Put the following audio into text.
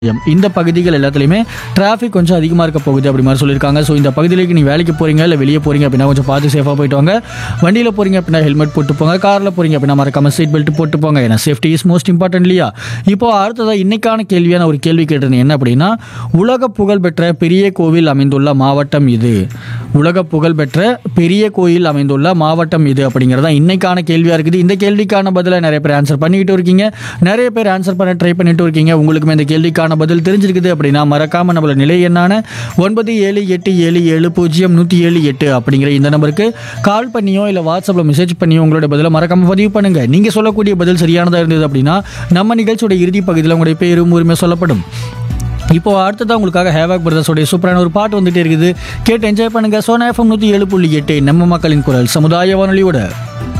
M. இந்த பகுதிகள் எல்லாத்துலேயுமே டிராஃபிக் கொஞ்சம் அதிகமாக இருக்க போகுது அப்படி மாதிரி சொல்லியிருக்காங்க ஸோ இந்த பகுதியிലേക്ക് நீ வேலைக்கு போகிறீங்க இல்லை வெளியே போகிறீங்க அப்படின்னா கொஞ்சம் பார்த்து சேஃபாக போயிட்டு வாங்க வண்டியில் போகிறீங்க அப்படின்னா ஹெல்மெட் போட்டு போங்க காரில் போகிறீங்க அப்படின்னா மறக்காம சீட் பெல்ட் போட்டு போங்க ஏன்னா சேஃப்டி இஸ் மோஸ்ட் இம்பார்ட்டன்ட் இல்லையா இப்போ அடுத்ததாக இன்னைக்கான கேள்வியான ஒரு கேள்வி கேட்டிருந்தேன் என்ன அப்படின்னா உலக புகழ்பெற்ற பெரிய கோவில் அமைந்துள்ள மாவட்டம் இது உலக புகழ்பெற்ற பெரிய கோயில் அமைந்துள்ள மாவட்டம் இது அப்படிங்கிறது தான் இன்னைக்கான கேள்வியாக இருக்குது இந்த கேள்விக்கான பதிலை நிறைய பேர் ஆன்சர் பண்ணிக்கிட்டு இருக்கீங்க நிறைய பேர் ஆன்சர் பண்ண ட்ரை பண்ணிட்டு இருக்கீங்க உங்களுக்குமே இந்த கேள்விக்கான பதில் தெரிஞ்சிருக்குது அப்படின்னா மறக்காம நம்மள நிலை எண்ணான ஒன்பது ஏழு எட்டு ஏழு ஏழு பூஜ்ஜியம் நூற்றி ஏழு எட்டு அப்படிங்கிற இந்த நம்பருக்கு கால் பண்ணியோ இல்லை வாட்ஸ்அப்பில் மெசேஜ் பண்ணியோ உங்களோட பதிலை மறக்காம பதிவு பண்ணுங்க நீங்கள் சொல்லக்கூடிய பதில் சரியானதாக இருந்தது அப்படின்னா நம்ம நிகழ்ச்சியோட இறுதி பகுதியில் உங்களுடைய பேரும் உரிமை சொல்லப்படும் இப்போ அடுத்ததான் உங்களுக்காக ஹேவாக் பிரதர்ஸோடைய சூப்பரான ஒரு பாட்டு வந்துட்டே இருக்குது கேட்டு என்ஜாய் பண்ணுங்க சோனா எஃப்எம் நூற்றி ஏழு புள்ளி எட்டு நம்ம மக்களின் குரல் சமுதாய வானொலியோட